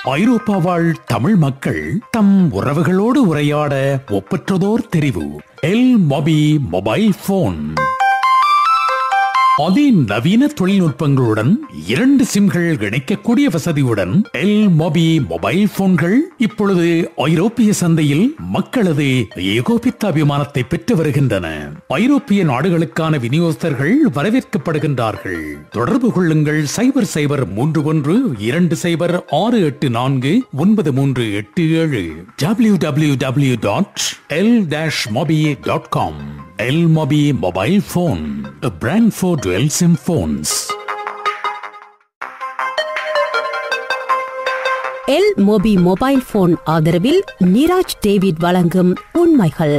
ஐரோப்பா வாழ் தமிழ் மக்கள் தம் உறவுகளோடு உரையாட ஒப்பற்றதோர் தெரிவு எல் மொபி மொபைல் போன் அதிநவீன தொழில்நுட்பங்களுடன் இரண்டு சிம்கள் இணைக்கக்கூடிய வசதியுடன் எல் மொபி மொபைல் போன்கள் இப்பொழுது ஐரோப்பிய சந்தையில் மக்களது ஏகோபித்த அபிமானத்தை பெற்று வருகின்றன ஐரோப்பிய நாடுகளுக்கான விநியோகஸ்தர்கள் வரவேற்கப்படுகின்றார்கள் தொடர்பு கொள்ளுங்கள் சைபர் சைபர் மூன்று ஒன்று இரண்டு சைபர் ஆறு எட்டு நான்கு ஒன்பது மூன்று எட்டு ஏழு W W W dot L dash Mobi dot com L Mobi mobile phone brand for dual sim phones. L Mobi mobile phone ஆதரவில் நிராஜ் டேவிட் வழங்கும் உண்மைகள்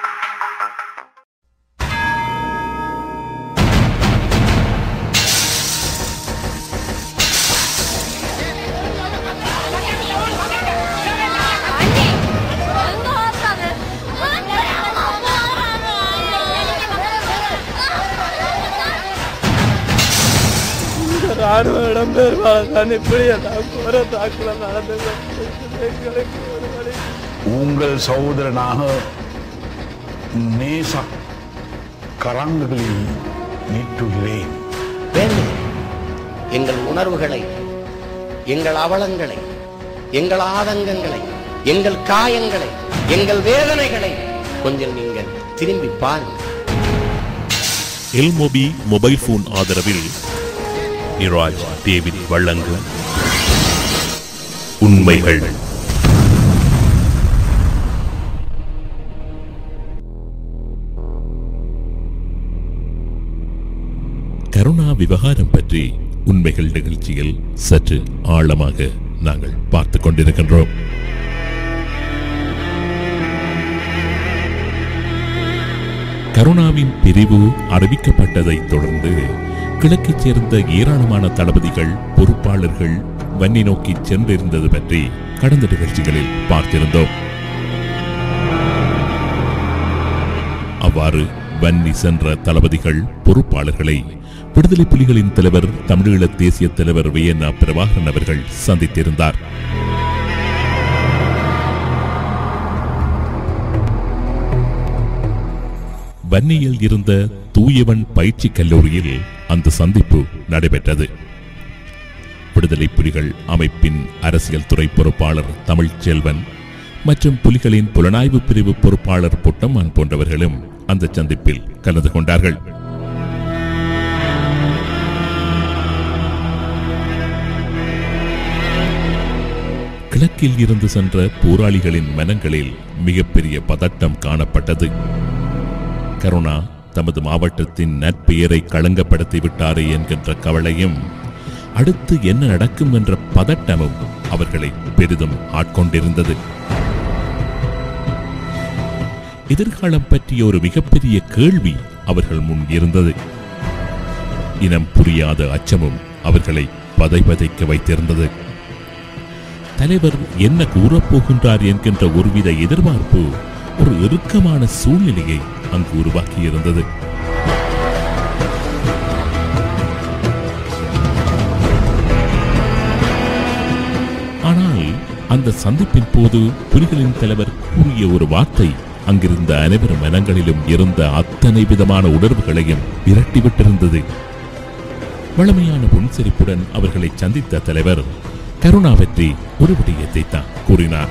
ராணுவ இடம்பெயர்வாளர் தான் இப்படி எல்லாம் கோர தாக்குதல் நடந்தது எங்களுக்கு ஒரு வழி உங்கள் சகோதரனாக நேச கரங்களில் நீட்டுகிறேன் வேண்டும் எங்கள் உணர்வுகளை எங்கள் அவலங்களை எங்கள் ஆதங்கங்களை எங்கள் காயங்களை எங்கள் வேதனைகளை கொஞ்சம் நீங்கள் திரும்பி பாருங்கள் எல்மொபி மொபைல் போன் ஆதரவில் நிராஜ் டேவிட் வழங்கும் உண்மைகள் கருணா விவகாரம் பற்றி உண்மைகள் நிகழ்ச்சியில் சற்று ஆழமாக நாங்கள் பார்த்துக் கொண்டிருக்கின்றோம் கருணாவின் பிரிவு அறிவிக்கப்பட்டதைத் தொடர்ந்து கிழக்கைச் சேர்ந்த ஏராளமான தளபதிகள் பொறுப்பாளர்கள் வன்னி நோக்கி சென்றிருந்தது பற்றி கடந்த நிகழ்ச்சிகளில் பார்த்திருந்தோம் அவ்வாறு வன்னி சென்ற தளபதிகள் பொறுப்பாளர்களை விடுதலை புலிகளின் தலைவர் தமிழீழ தேசிய தலைவர் வியன்னா பிரபாகரன் அவர்கள் சந்தித்திருந்தார் வன்னியில் இருந்த தூயவன் பயிற்சி கல்லூரியில் அந்த சந்திப்பு நடைபெற்றது விடுதலை புலிகள் அமைப்பின் அரசியல் துறை பொறுப்பாளர் தமிழ்ச்செல்வன் மற்றும் புலிகளின் புலனாய்வு பிரிவு பொறுப்பாளர் பொட்டம்மான் போன்றவர்களும் அந்த சந்திப்பில் கலந்து கொண்டார்கள் கிழக்கில் இருந்து சென்ற போராளிகளின் மனங்களில் மிகப்பெரிய பதட்டம் காணப்பட்டது கருணா தமது மாவட்டத்தின் நற்பெயரை களங்கப்படுத்தி விட்டாரே என்கின்ற கவலையும் அடுத்து என்ன நடக்கும் என்ற பதட்டமும் அவர்களை பெரிதும் ஆட்கொண்டிருந்தது எதிர்காலம் பற்றிய ஒரு மிகப்பெரிய கேள்வி அவர்கள் முன் இருந்தது இனம் புரியாத அச்சமும் அவர்களை பதைபதைக்க வைத்திருந்தது தலைவர் என்ன கூறப்போகின்றார் என்கின்ற ஒருவித எதிர்பார்ப்பு ஒரு இறுக்கமான சூழ்நிலையை அங்கு உருவாக்கியிருந்தது ஆனால் அந்த சந்திப்பின் போது புலிகளின் தலைவர் கூறிய ஒரு வார்த்தை அங்கிருந்த அனைவர் மனங்களிலும் இருந்த அத்தனை விதமான உணர்வுகளையும் விரட்டிவிட்டிருந்தது வளமையான புன்சிரிப்புடன் அவர்களை சந்தித்த தலைவர் கருணா பற்றி ஒரு விடயத்தை தான் கூறினார்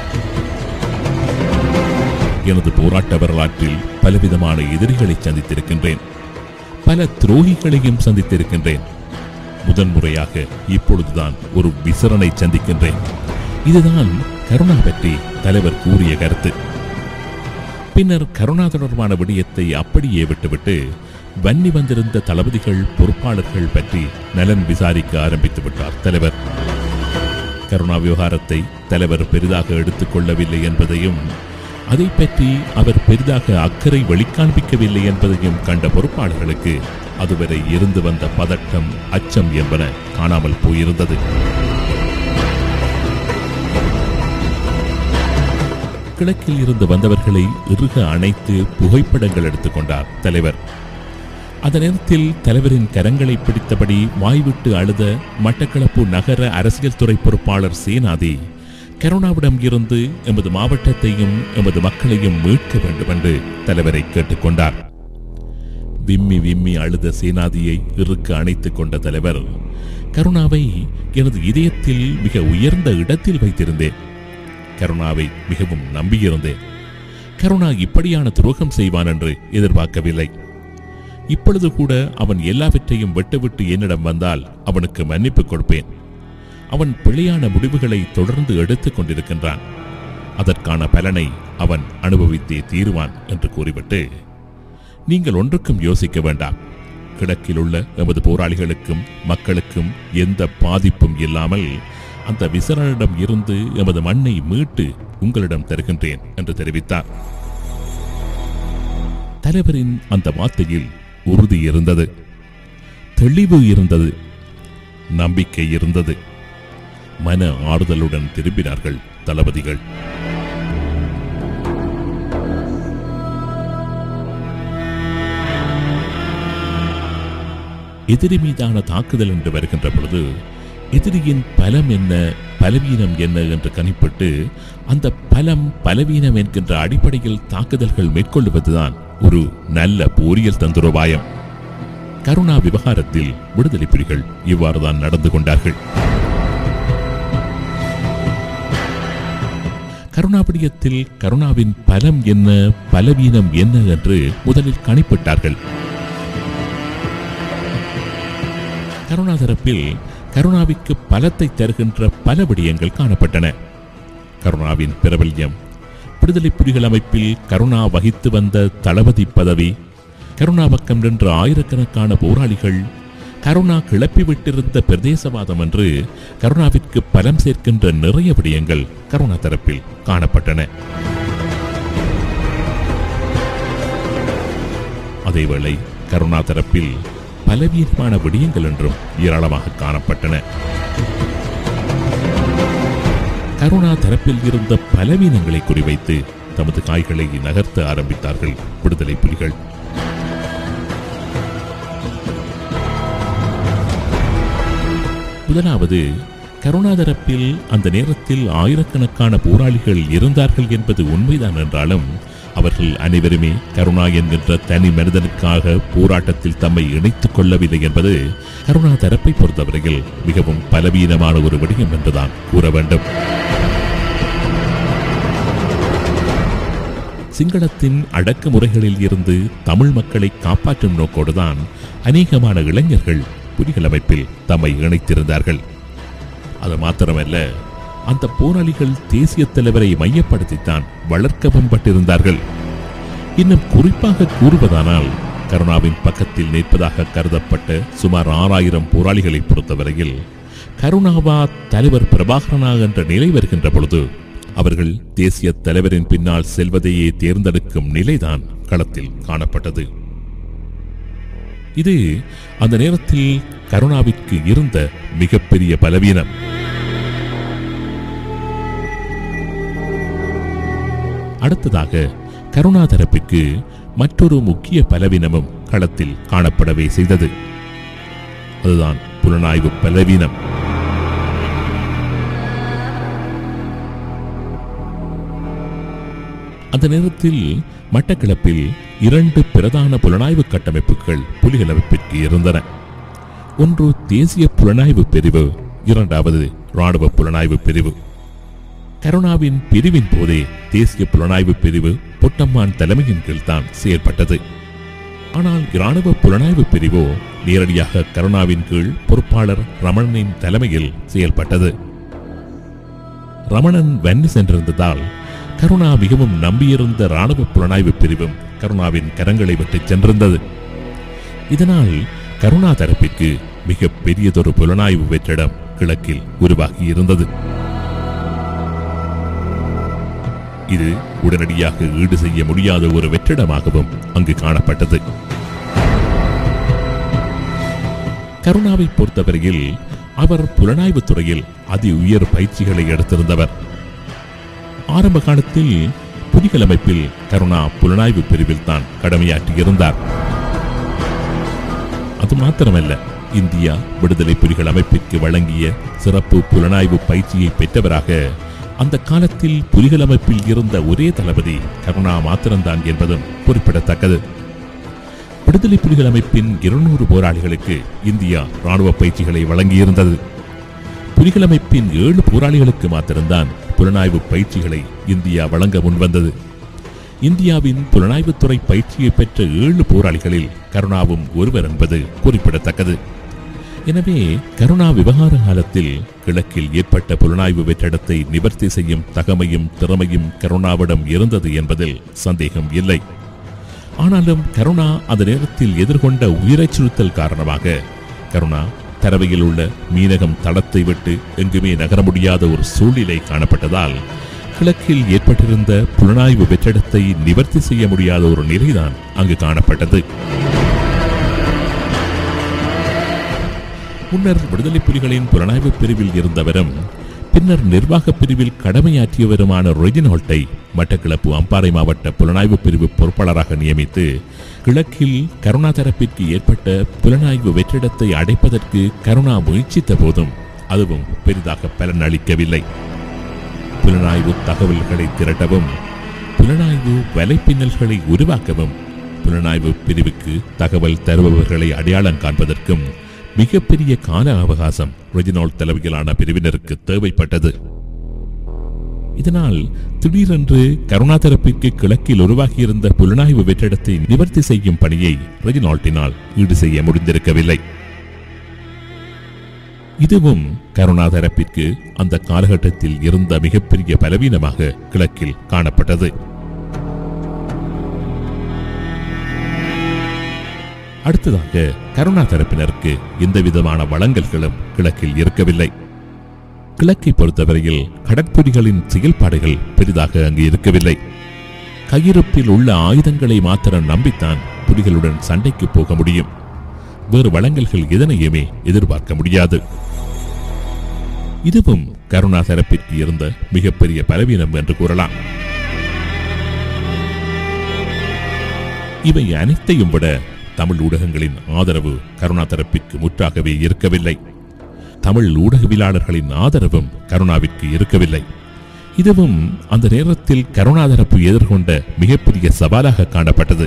எனது போராட்ட வரலாற்றில் பலவிதமான எதிரிகளை சந்தித்திருக்கின்றேன் பல துரோகிகளையும் சந்தித்திருக்கின்றேன் முதன்முறையாக இப்பொழுதுதான் ஒரு விசரனை சந்திக்கின்றேன் இதுதான் கருணா பற்றி தலைவர் கூறிய கருத்து பின்னர் கருணா தொடர்பான விடயத்தை அப்படியே விட்டுவிட்டு வன்னி வந்திருந்த தளபதிகள் பொறுப்பாளர்கள் பற்றி நலன் விசாரிக்க ஆரம்பித்து விட்டார் தலைவர் கருணா விவகாரத்தை தலைவர் பெரிதாக எடுத்துக் கொள்ளவில்லை என்பதையும் அதை பற்றி அவர் பெரிதாக அக்கறை வெளிக்காண்பிக்கவில்லை என்பதையும் கண்ட பொறுப்பாளர்களுக்கு அதுவரை இருந்து வந்த பதட்டம் அச்சம் என்பன காணாமல் போயிருந்தது கிழக்கில் இருந்து வந்தவர்களை இறுக அணைத்து புகைப்படங்கள் எடுத்துக்கொண்டார் தலைவர் அந்த நேரத்தில் தலைவரின் கரங்களை பிடித்தபடி வாய்விட்டு அழுத மட்டக்களப்பு நகர அரசியல் துறை பொறுப்பாளர் சேனாதி கருணாவிடம் இருந்து எமது மாவட்டத்தையும் எமது மக்களையும் மீட்க வேண்டும் என்று தலைவரை கேட்டுக்கொண்டார் விம்மி விம்மி அழுத சேனாதியை இறுக்க அணைத்துக் கொண்ட தலைவர் கருணாவை எனது இதயத்தில் மிக உயர்ந்த இடத்தில் வைத்திருந்தேன் கருணாவை மிகவும் நம்பியிருந்தேன் கருணா இப்படியான துரோகம் செய்வான் என்று எதிர்பார்க்கவில்லை இப்பொழுது கூட அவன் எல்லாவற்றையும் விட்டுவிட்டு என்னிடம் வந்தால் அவனுக்கு மன்னிப்பு கொடுப்பேன் அவன் பிழையான முடிவுகளை தொடர்ந்து எடுத்துக் கொண்டிருக்கின்றான் அதற்கான பலனை அவன் அனுபவித்தே தீருவான் என்று கூறிவிட்டு நீங்கள் ஒன்றுக்கும் யோசிக்க வேண்டாம் கிழக்கில் உள்ள எமது போராளிகளுக்கும் மக்களுக்கும் எந்த பாதிப்பும் இல்லாமல் அந்த விசரனிடம் இருந்து எமது மண்ணை மீட்டு உங்களிடம் தருகின்றேன் என்று தெரிவித்தார் தலைவரின் அந்த வார்த்தையில் உறுதி இருந்தது தெளிவு இருந்தது நம்பிக்கை இருந்தது மன ஆறுதலுடன் திரும்பினார்கள் தளபதிகள் எதிரி மீதான தாக்குதல் என்று வருகின்ற பொழுது எதிரியின் பலம் என்ன பலவீனம் என்ன என்று கணிப்பிட்டு அந்த பலம் பலவீனம் என்கின்ற அடிப்படையில் தாக்குதல்கள் மேற்கொள்வதுதான் ஒரு நல்ல போரியல் தந்திரோபாயம் கருணா விவகாரத்தில் விடுதலை புலிகள் இவ்வாறுதான் நடந்து கொண்டார்கள் கருணாபடியத்தில் கருணாவின் பலம் என்ன பலவீனம் என்ன என்று முதலில் கணிப்பிட்டார்கள் கருணா தரப்பில் கருணாவிற்கு பலத்தை தருகின்ற பல விடயங்கள் காணப்பட்டன கருணாவின் பிரபல்யம் விடுதலை புலிகள் அமைப்பில் கருணா வகித்து வந்த தளபதி பதவி கருணா பக்கம் நின்ற ஆயிரக்கணக்கான போராளிகள் கருணா கிளப்பிவிட்டிருந்த பிரதேசவாதம் என்று கருணாவிற்கு பலம் சேர்க்கின்ற நிறைய விடயங்கள் கருணா தரப்பில் காணப்பட்டன அதேவேளை கருணா தரப்பில் பலவீனமான விடயங்கள் என்றும் ஏராளமாக காணப்பட்டன கருணா தரப்பில் இருந்த பலவீனங்களை குறிவைத்து தமது காய்களை நகர்த்த ஆரம்பித்தார்கள் விடுதலை புலிகள் முதலாவது கருணா தரப்பில் அந்த நேரத்தில் ஆயிரக்கணக்கான போராளிகள் இருந்தார்கள் என்பது உண்மைதான் என்றாலும் அவர்கள் அனைவருமே கருணா என்கின்ற தனி மனிதனுக்காக போராட்டத்தில் தம்மை இணைத்துக் கொள்ளவில்லை என்பது கருணா தரப்பை பொறுத்தவரையில் மிகவும் பலவீனமான ஒரு விடயம் என்றுதான் கூற வேண்டும் சிங்களத்தின் அடக்குமுறைகளில் இருந்து தமிழ் மக்களை காப்பாற்றும் நோக்கோடுதான் அநேகமான இளைஞர்கள் புலிகள் அமைப்பில் தம்மை இணைத்திருந்தார்கள் அது மாத்திரமல்ல அந்த போராளிகள் தேசிய தலைவரை மையப்படுத்தித்தான் வளர்க்கவும் பட்டிருந்தார்கள் இன்னும் குறிப்பாக கூறுவதானால் கருணாவின் பக்கத்தில் நிற்பதாக கருதப்பட்ட சுமார் ஆறாயிரம் போராளிகளை பொறுத்தவரையில் கருணாவா தலைவர் பிரபாகரனா என்ற நிலை வருகின்ற பொழுது அவர்கள் தேசிய தலைவரின் பின்னால் செல்வதையே தேர்ந்தெடுக்கும் நிலைதான் களத்தில் காணப்பட்டது இது அந்த நேரத்தில் கருணாவிற்கு இருந்த மிகப்பெரிய பலவீனம் அடுத்ததாக கருணா தரப்பிற்கு மற்றொரு முக்கிய பலவீனமும் களத்தில் காணப்படவே செய்தது அதுதான் புலனாய்வு பலவீனம் அந்த நேரத்தில் மட்டக்களப்பில் இரண்டு பிரதான புலனாய்வு கட்டமைப்புகள் புலிகள் அமைப்பிற்கு இருந்தன ஒன்று தேசிய புலனாய்வு பிரிவு இரண்டாவது ராணுவ புலனாய்வு பிரிவு கருணாவின் பிரிவின் போதே தேசிய புலனாய்வு பிரிவு பொட்டம்மான் தலைமையின் கீழ் தான் செயல்பட்டது ஆனால் இராணுவ புலனாய்வு பிரிவோ நேரடியாக கருணாவின் கீழ் பொறுப்பாளர் ரமணனின் தலைமையில் செயல்பட்டது ரமணன் வன்னி சென்றிருந்ததால் கருணா மிகவும் நம்பியிருந்த ராணுவ புலனாய்வு பிரிவும் கருணாவின் கரங்களை விட்டுச் சென்றிருந்தது இதனால் கருணா தரப்பிற்கு மிக பெரியதொரு புலனாய்வு வெற்றிடம் கிழக்கில் உருவாகி இருந்தது இது உடனடியாக ஈடு செய்ய முடியாத ஒரு வெற்றிடமாகவும் அங்கு காணப்பட்டது கருணாவை பொறுத்தவரையில் அவர் புலனாய்வு துறையில் அதி உயர் பயிற்சிகளை எடுத்திருந்தவர் ஆரம்ப காலத்தில் புலிகள் அமைப்பில் கருணா புலனாய்வு பிரிவில் தான் கடமையாற்றியிருந்தார் அது மாத்திரமல்ல இந்தியா விடுதலை புலிகள் அமைப்பிற்கு வழங்கிய சிறப்பு புலனாய்வு பயிற்சியை பெற்றவராக அந்த காலத்தில் புலிகள் அமைப்பில் இருந்த ஒரே தளபதி கருணா மாத்திரம்தான் என்பதும் குறிப்பிடத்தக்கது விடுதலை புலிகள் அமைப்பின் இருநூறு போராளிகளுக்கு இந்தியா ராணுவ பயிற்சிகளை வழங்கியிருந்தது புலிகள் அமைப்பின் ஏழு போராளிகளுக்கு மாத்திரம்தான் புலனாய்வு பயிற்சிகளை இந்தியா வழங்க முன்வந்தது இந்தியாவின் புலனாய்வுத்துறை பயிற்சியை பெற்ற ஏழு போராளிகளில் கருணாவும் ஒருவர் என்பது குறிப்பிடத்தக்கது எனவே கருணா விவகார காலத்தில் கிழக்கில் ஏற்பட்ட புலனாய்வு வெற்றிடத்தை நிவர்த்தி செய்யும் தகமையும் திறமையும் கருணாவிடம் இருந்தது என்பதில் சந்தேகம் இல்லை ஆனாலும் கருணா அந்த நேரத்தில் எதிர்கொண்ட உயிரச்சுறுத்தல் காரணமாக கருணா தரவையில் உள்ள மீனகம் தளத்தை விட்டு எங்குமே நகர முடியாத ஒரு சூழ்நிலை காணப்பட்டதால் கிழக்கில் ஏற்பட்டிருந்த புலனாய்வு வெற்றிடத்தை நிவர்த்தி செய்ய முடியாத ஒரு நிலைதான் அங்கு காணப்பட்டது முன்னர் விடுதலை புலிகளின் புலனாய்வு பிரிவில் இருந்தவரும் பின்னர் நிர்வாக பிரிவில் கடமையாற்றியவருமான ரெஜினால்ட்டை மட்டக்களப்பு அம்பாறை மாவட்ட புலனாய்வு பிரிவு பொறுப்பாளராக நியமித்து கிழக்கில் கருணா தரப்பிற்கு ஏற்பட்ட புலனாய்வு வெற்றிடத்தை அடைப்பதற்கு கருணா முயற்சித்த போதும் அதுவும் பெரிதாக பலன் அளிக்கவில்லை புலனாய்வு தகவல்களை திரட்டவும் புலனாய்வு வலைப்பின்னல்களை உருவாக்கவும் புலனாய்வு பிரிவுக்கு தகவல் தருபவர்களை அடையாளம் காண்பதற்கும் மிகப்பெரிய கால அவகாசம் ரெஜினால்ட் தலைமையிலான பிரிவினருக்கு தேவைப்பட்டது இதனால் திடீரென்று கருணா தரப்பிற்கு கிழக்கில் உருவாகியிருந்த புலனாய்வு வெற்றிடத்தை நிவர்த்தி செய்யும் பணியை ரெஜினால்ட்டினால் ஈடு செய்ய முடிந்திருக்கவில்லை இதுவும் கருணா தரப்பிற்கு அந்த காலகட்டத்தில் இருந்த மிகப்பெரிய பலவீனமாக கிழக்கில் காணப்பட்டது அடுத்ததாக கருணா தரப்பினருக்கு எந்த விதமான வளங்கல்களும் கிழக்கில் இருக்கவில்லை கிழக்கை பொறுத்தவரையில் கடற்புலிகளின் செயல்பாடுகள் பெரிதாக அங்கு இருக்கவில்லை கையிருப்பில் உள்ள ஆயுதங்களை மாத்திரம் நம்பித்தான் புலிகளுடன் சண்டைக்கு போக முடியும் வேறு வளங்கல்கள் எதனையுமே எதிர்பார்க்க முடியாது இதுவும் கருணா தரப்பிற்கு இருந்த மிகப்பெரிய பலவீனம் என்று கூறலாம் இவை அனைத்தையும் விட தமிழ் ஊடகங்களின் ஆதரவு கருணா தரப்பிற்கு முற்றாகவே இருக்கவில்லை தமிழ் ஊடகவியலாளர்களின் ஆதரவும் கருணாவிற்கு இருக்கவில்லை இதுவும் அந்த நேரத்தில் கருணா தரப்பு எதிர்கொண்ட மிகப்பெரிய சவாலாக காணப்பட்டது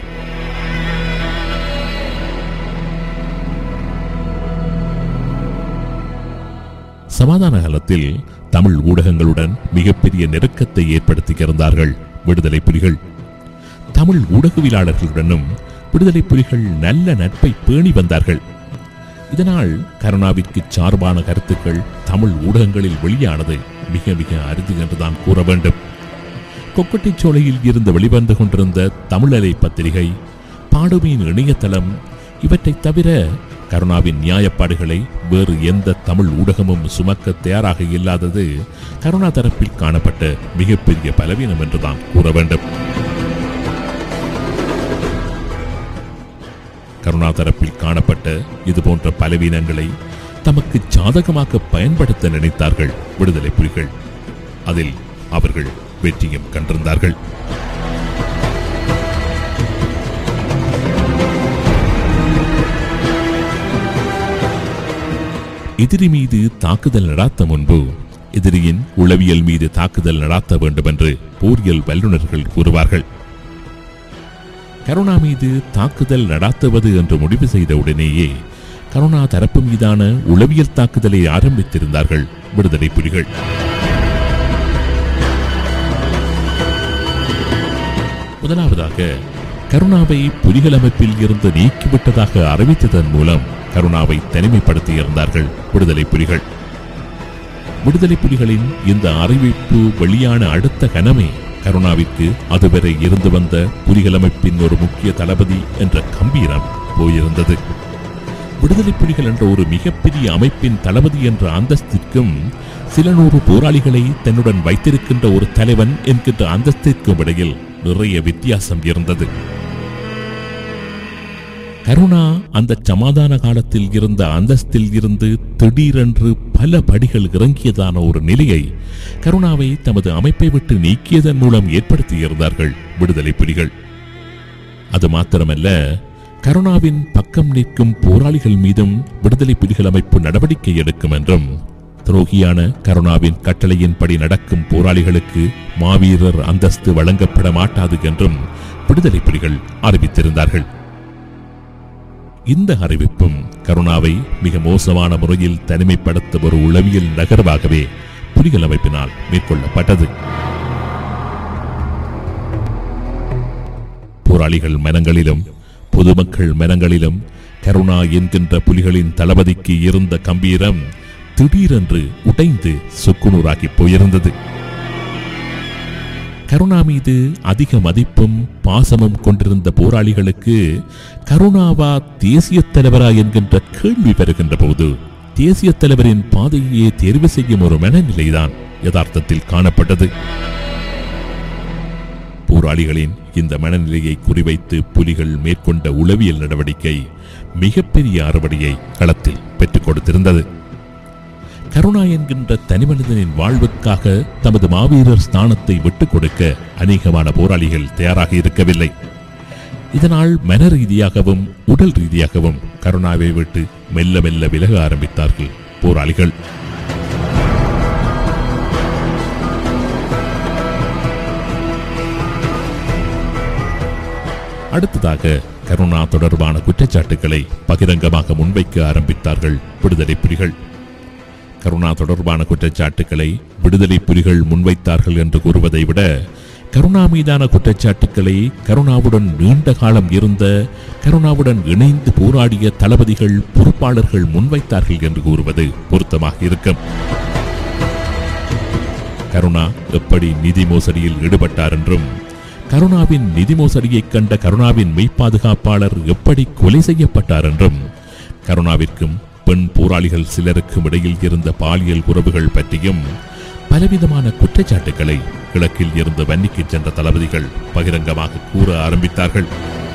சமாதான காலத்தில் தமிழ் ஊடகங்களுடன் மிகப்பெரிய நெருக்கத்தை ஏற்படுத்தியிருந்தார்கள் விடுதலை புலிகள் தமிழ் ஊடகவியலாளர்களுடனும் விடுதலை புலிகள் நல்ல நட்பை பேணி வந்தார்கள் இதனால் கருணாவிற்கு சார்பான கருத்துக்கள் தமிழ் ஊடகங்களில் வெளியானது மிக மிக அரிது என்றுதான் கூற வேண்டும் கொக்கட்டிச்சோலையில் இருந்து வெளிவந்து கொண்டிருந்த தமிழலை பத்திரிகை பாடுமையின் இணையதளம் இவற்றைத் தவிர கருணாவின் நியாயப்பாடுகளை வேறு எந்த தமிழ் ஊடகமும் சுமக்க தயாராக இல்லாதது கருணா தரப்பில் காணப்பட்ட மிகப்பெரிய பலவீனம் என்றுதான் கூற வேண்டும் கருணா தரப்பில் காணப்பட்ட இதுபோன்ற பலவீனங்களை தமக்கு சாதகமாக பயன்படுத்த நினைத்தார்கள் விடுதலை புலிகள் அதில் அவர்கள் வெற்றியும் கண்டிருந்தார்கள் எதிரி மீது தாக்குதல் நடாத்த முன்பு எதிரியின் உளவியல் மீது தாக்குதல் நடாத்த வேண்டும் என்று போரியல் வல்லுநர்கள் கூறுவார்கள் கருணா மீது தாக்குதல் நடாத்துவது என்று முடிவு செய்த உடனேயே கருணா தரப்பு மீதான உளவியல் தாக்குதலை ஆரம்பித்திருந்தார்கள் விடுதலை புலிகள் முதலாவதாக கருணாவை புலிகள் அமைப்பில் இருந்து நீக்கிவிட்டதாக அறிவித்ததன் மூலம் கருணாவை தனிமைப்படுத்தியிருந்தார்கள் விடுதலை புலிகள் விடுதலை புலிகளின் இந்த அறிவிப்பு வெளியான அடுத்த கணமே கருணாவிற்கு அதுவரை இருந்து வந்த புலிகள் அமைப்பின் ஒரு முக்கிய தளபதி என்ற கம்பீரம் போயிருந்தது விடுதலை புலிகள் என்ற ஒரு மிகப்பெரிய அமைப்பின் தளபதி என்ற அந்தஸ்திற்கும் சில நூறு போராளிகளை தன்னுடன் வைத்திருக்கின்ற ஒரு தலைவன் என்கின்ற அந்தஸ்திற்கும் இடையில் நிறைய வித்தியாசம் இருந்தது கருணா அந்த சமாதான காலத்தில் இருந்த அந்தஸ்தில் இருந்து திடீரென்று பல படிகள் இறங்கியதான ஒரு நிலையை கருணாவை தமது அமைப்பை விட்டு நீக்கியதன் மூலம் ஏற்படுத்தியிருந்தார்கள் விடுதலை புலிகள் அது மாத்திரமல்ல கருணாவின் பக்கம் நிற்கும் போராளிகள் மீதும் விடுதலை புலிகள் அமைப்பு நடவடிக்கை எடுக்கும் என்றும் துரோகியான கருணாவின் கட்டளையின்படி நடக்கும் போராளிகளுக்கு மாவீரர் அந்தஸ்து வழங்கப்பட மாட்டாது என்றும் விடுதலை புலிகள் அறிவித்திருந்தார்கள் இந்த அறிவிப்பும் கருணாவை மிக மோசமான முறையில் தனிமைப்படுத்த ஒரு உளவியல் நகர்வாகவே புலிகள் அமைப்பினால் மேற்கொள்ளப்பட்டது போராளிகள் மனங்களிலும் பொதுமக்கள் மனங்களிலும் கருணா என்கின்ற புலிகளின் தளபதிக்கு இருந்த கம்பீரம் திடீரென்று உடைந்து சுக்குநூறாகி போயிருந்தது கருணா மீது அதிக மதிப்பும் பாசமும் கொண்டிருந்த போராளிகளுக்கு கருணாவா தேசிய தலைவரா என்கின்ற கேள்வி பெறுகின்ற போது தேசிய தலைவரின் பாதையே தேர்வு செய்யும் ஒரு மனநிலைதான் யதார்த்தத்தில் காணப்பட்டது போராளிகளின் இந்த மனநிலையை குறிவைத்து புலிகள் மேற்கொண்ட உளவியல் நடவடிக்கை மிகப்பெரிய அறுவடையை களத்தில் பெற்றுக் கொடுத்திருந்தது கருணா என்கின்ற தனிமனிதனின் வாழ்வுக்காக தமது மாவீரர் ஸ்தானத்தை விட்டுக் கொடுக்க அநேகமான போராளிகள் தயாராக இருக்கவில்லை இதனால் மன ரீதியாகவும் உடல் ரீதியாகவும் கருணாவை விட்டு மெல்ல மெல்ல விலக ஆரம்பித்தார்கள் போராளிகள் அடுத்ததாக கருணா தொடர்பான குற்றச்சாட்டுகளை பகிரங்கமாக முன்வைக்க ஆரம்பித்தார்கள் விடுதலை புலிகள் கருணா தொடர்பான குற்றச்சாட்டுக்களை விடுதலை புலிகள் முன்வைத்தார்கள் என்று கூறுவதை விட கருணா மீதான குற்றச்சாட்டுக்களை கருணாவுடன் நீண்ட காலம் இருந்த கருணாவுடன் இணைந்து போராடிய தளபதிகள் பொறுப்பாளர்கள் முன்வைத்தார்கள் என்று கூறுவது பொருத்தமாக இருக்கும் கருணா எப்படி நிதி மோசடியில் ஈடுபட்டார் என்றும் கருணாவின் நிதி மோசடியைக் கண்ட கருணாவின் மெய்ப்பாதுகாப்பாளர் எப்படி கொலை செய்யப்பட்டார் என்றும் கருணாவிற்கும் பெண் போராளிகள் சிலருக்கும் இடையில் இருந்த பாலியல் உறவுகள் பற்றியும் பலவிதமான குற்றச்சாட்டுகளை கிழக்கில் இருந்து வன்னிக்கு சென்ற தளபதிகள் பகிரங்கமாக கூற ஆரம்பித்தார்கள்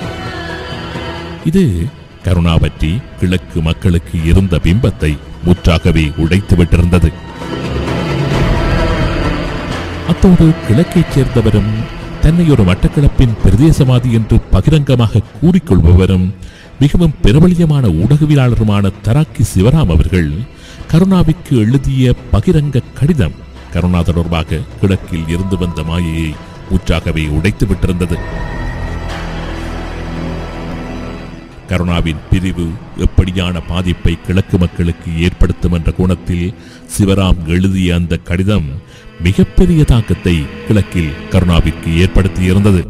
இது கருணா பற்றி கிழக்கு மக்களுக்கு இருந்த பிம்பத்தை முற்றாகவே உடைத்து விட்டிருந்தது அத்தோடு கிழக்கைச் சேர்ந்தவரும் தன்னை ஒரு மட்டக்களப்பின் பிரதேசவாதி என்று பகிரங்கமாக கூறிக்கொள்பவரும் மிகவும் பிரபலியமான ஊடகவியலாளருமான தராக்கி சிவராம் அவர்கள் கருணாவிற்கு எழுதிய பகிரங்க கடிதம் கருணா தொடர்பாக கிழக்கில் இருந்து வந்த மாயையை முற்றாகவே உடைத்து விட்டிருந்தது கருணாவின் பிரிவு எப்படியான பாதிப்பை கிழக்கு மக்களுக்கு ஏற்படுத்தும் என்ற கோணத்தில் சிவராம் எழுதிய அந்த கடிதம் மிகப்பெரிய தாக்கத்தை கிழக்கில் கருணாவிற்கு ஏற்படுத்தியிருந்தது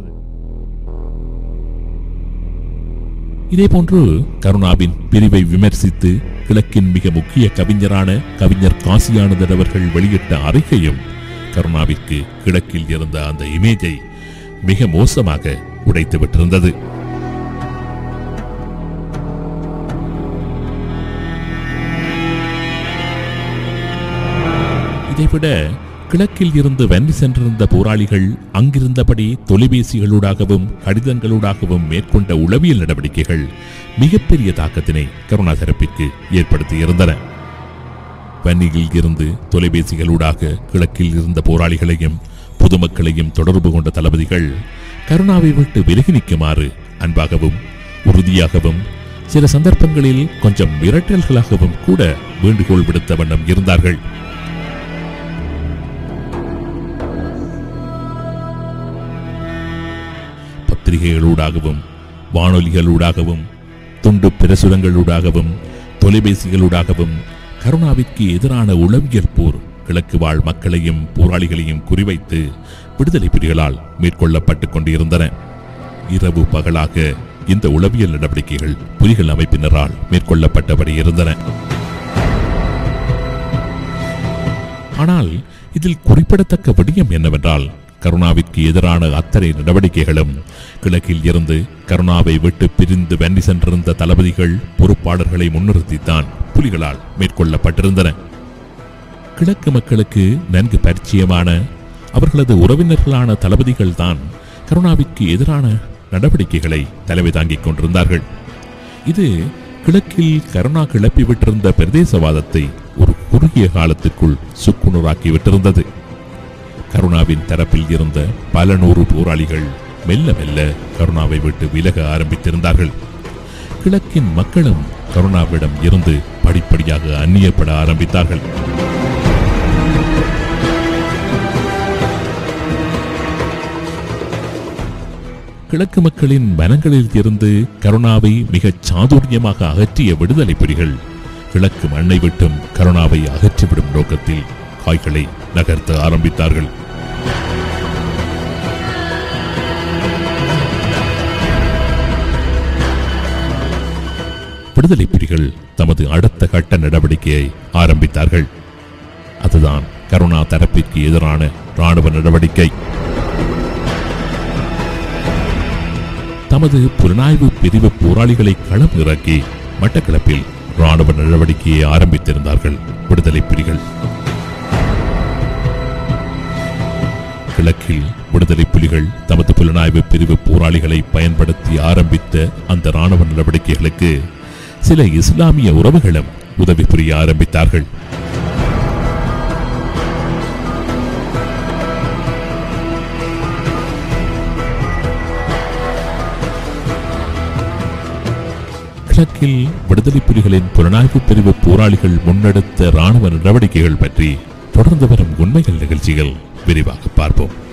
இதேபோன்று கருணாவின் பிரிவை விமர்சித்து கிழக்கின் மிக முக்கிய கவிஞரான கவிஞர் காசியானந்தர் அவர்கள் வெளியிட்ட அறிக்கையும் கருணாவிற்கு கிழக்கில் இருந்த அந்த இமேஜை மிக மோசமாக உடைத்து விட்டிருந்தது இதைவிட கிழக்கில் இருந்து வென்று சென்றிருந்த போராளிகள் அங்கிருந்தபடி தொலைபேசிகளூடாகவும் கடிதங்களூடாகவும் மேற்கொண்ட உளவியல் நடவடிக்கைகள் மிகப்பெரிய தாக்கத்தினை கருணா தரப்பிற்கு ஏற்படுத்தியிருந்தன வன்னியில் இருந்து தொலைபேசிகளூடாக கிழக்கில் இருந்த போராளிகளையும் பொதுமக்களையும் தொடர்பு கொண்ட தளபதிகள் கருணாவை விட்டு விலகி நிற்குமாறு அன்பாகவும் உறுதியாகவும் சில சந்தர்ப்பங்களில் கொஞ்சம் மிரட்டல்களாகவும் கூட வேண்டுகோள் விடுத்த வண்ணம் இருந்தார்கள் பத்திரிகைகளூடாகவும் வானொலிகளூடாகவும் துண்டு பிரசுரங்களூடாகவும் தொலைபேசிகளூடாகவும் கருணாவிற்கு எதிரான உளவியல் போர் கிழக்கு வாழ் மக்களையும் போராளிகளையும் குறிவைத்து விடுதலை புலிகளால் மேற்கொள்ளப்பட்டுக் கொண்டிருந்தன இரவு பகலாக இந்த உளவியல் நடவடிக்கைகள் புலிகள் அமைப்பினரால் மேற்கொள்ளப்பட்டபடி இருந்தன ஆனால் இதில் குறிப்பிடத்தக்க விடயம் என்னவென்றால் கருணாவிற்கு எதிரான அத்தனை நடவடிக்கைகளும் கிழக்கில் இருந்து கருணாவை விட்டு பிரிந்து வென்றி சென்றிருந்த தளபதிகள் பொறுப்பாளர்களை முன்னிறுத்தித்தான் புலிகளால் மேற்கொள்ளப்பட்டிருந்தன கிழக்கு மக்களுக்கு நன்கு பரிச்சயமான அவர்களது உறவினர்களான தளபதிகள் தான் கருணாவிற்கு எதிரான நடவடிக்கைகளை தலைமை தாங்கிக் கொண்டிருந்தார்கள் இது கிழக்கில் கருணா கிளப்பி விட்டிருந்த பிரதேசவாதத்தை ஒரு குறுகிய காலத்திற்குள் சுக்குநூறாக்கி விட்டிருந்தது கருணாவின் தரப்பில் இருந்த பல நூறு போராளிகள் மெல்ல மெல்ல கருணாவை விட்டு விலக ஆரம்பித்திருந்தார்கள் கிழக்கின் மக்களும் கருணாவிடம் இருந்து படிப்படியாக அந்நியப்பட ஆரம்பித்தார்கள் கிழக்கு மக்களின் மனங்களில் இருந்து கருணாவை மிகச் சாதுரியமாக அகற்றிய விடுதலை புலிகள் கிழக்கு மண்ணை விட்டும் கருணாவை அகற்றிவிடும் நோக்கத்தில் காய்களை நகர்த்த ஆரம்பித்தார்கள் விடுதலை புலிகள் தமது அடுத்த கட்ட நடவடிக்கையை ஆரம்பித்தார்கள் அதுதான் கருணா தரப்பிற்கு எதிரான ராணுவ நடவடிக்கை தமது புலனாய்வு பிரிவு போராளிகளை களம் இறக்கி மட்டக்களப்பில் ராணுவ நடவடிக்கையை ஆரம்பித்திருந்தார்கள் விடுதலை புலிகள் கிழக்கில் விடுதலை புலிகள் தமது புலனாய்வு பிரிவு போராளிகளை பயன்படுத்தி ஆரம்பித்த அந்த ராணுவ நடவடிக்கைகளுக்கு சில இஸ்லாமிய உறவுகளும் உதவி புரிய ஆரம்பித்தார்கள் கிழக்கில் விடுதலை புலிகளின் புலனாய்வு பிரிவு போராளிகள் முன்னெடுத்த ராணுவ நடவடிக்கைகள் பற்றி தொடர்ந்து வரும் உண்மைகள் நிகழ்ச்சிகள் விரிவாக பார்ப்போம்